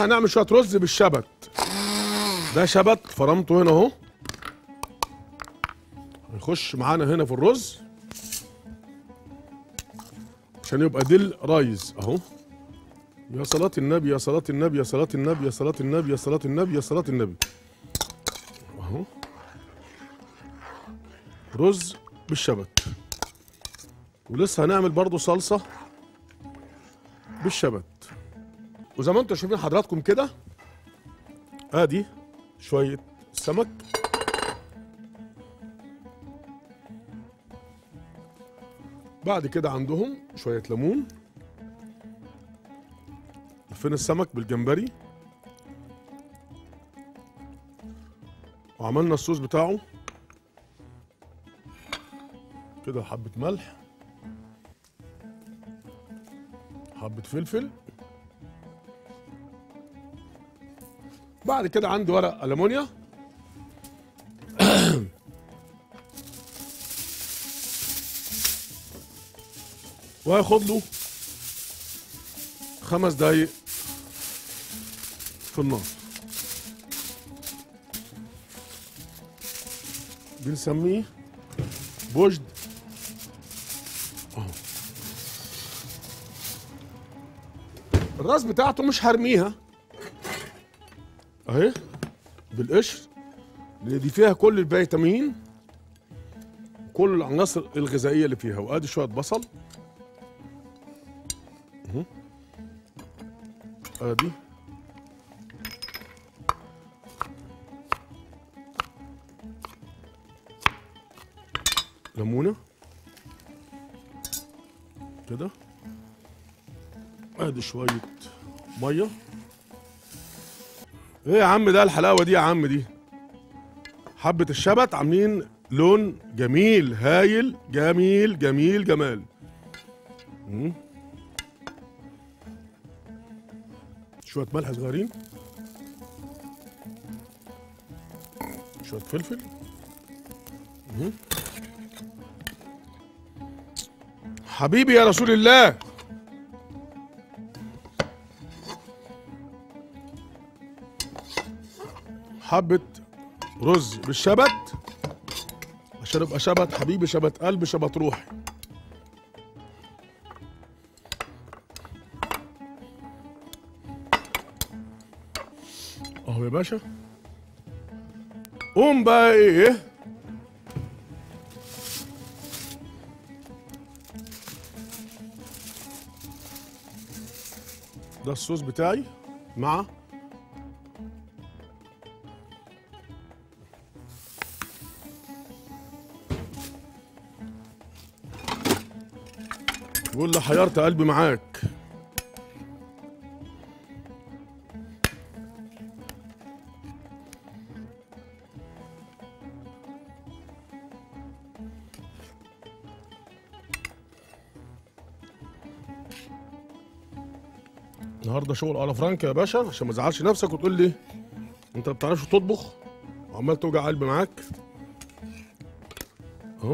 دلوقتي هنعمل شويه رز بالشبت ده شبت فرمته هنا اهو هيخش معانا هنا في الرز عشان يبقى ديل رايز اهو يا صلاة النبي يا صلاة النبي يا صلاة النبي يا صلاة النبي يا صلاة النبي يا صلاة النبي اهو رز بالشبت ولسه هنعمل برضو صلصة بالشبت وزي ما انتم شايفين حضراتكم كده ادي شوية سمك بعد كده عندهم شوية ليمون فين السمك بالجمبري وعملنا الصوص بتاعه كده حبة ملح حبة فلفل بعد كده عندي ورق ألمونيا وهياخد له خمس دقايق في النار بنسميه بوجد اهو الراس بتاعته مش هرميها اهي بالقشر لان دي فيها كل الفيتامين كل العناصر الغذائيه اللي فيها وادي شويه بصل اهو ادي ليمونه كده ادي شويه ميه ايه يا عم ده الحلاوه دي يا عم دي حبه الشبت عاملين لون جميل هايل جميل جميل جمال مم. شويه ملح صغيرين شويه فلفل مم. حبيبي يا رسول الله حبة رز بالشبت عشان يبقى شبت حبيبي شبت قلبي شبت روحي اهو يا باشا قوم بقى ايه ده الصوص بتاعي مع بقول له حيرت قلبي معاك النهارده شغل على فرانك يا باشا عشان ما تزعلش نفسك وتقول لي انت ما بتعرفش تطبخ وعمال توجع قلبي معاك اهو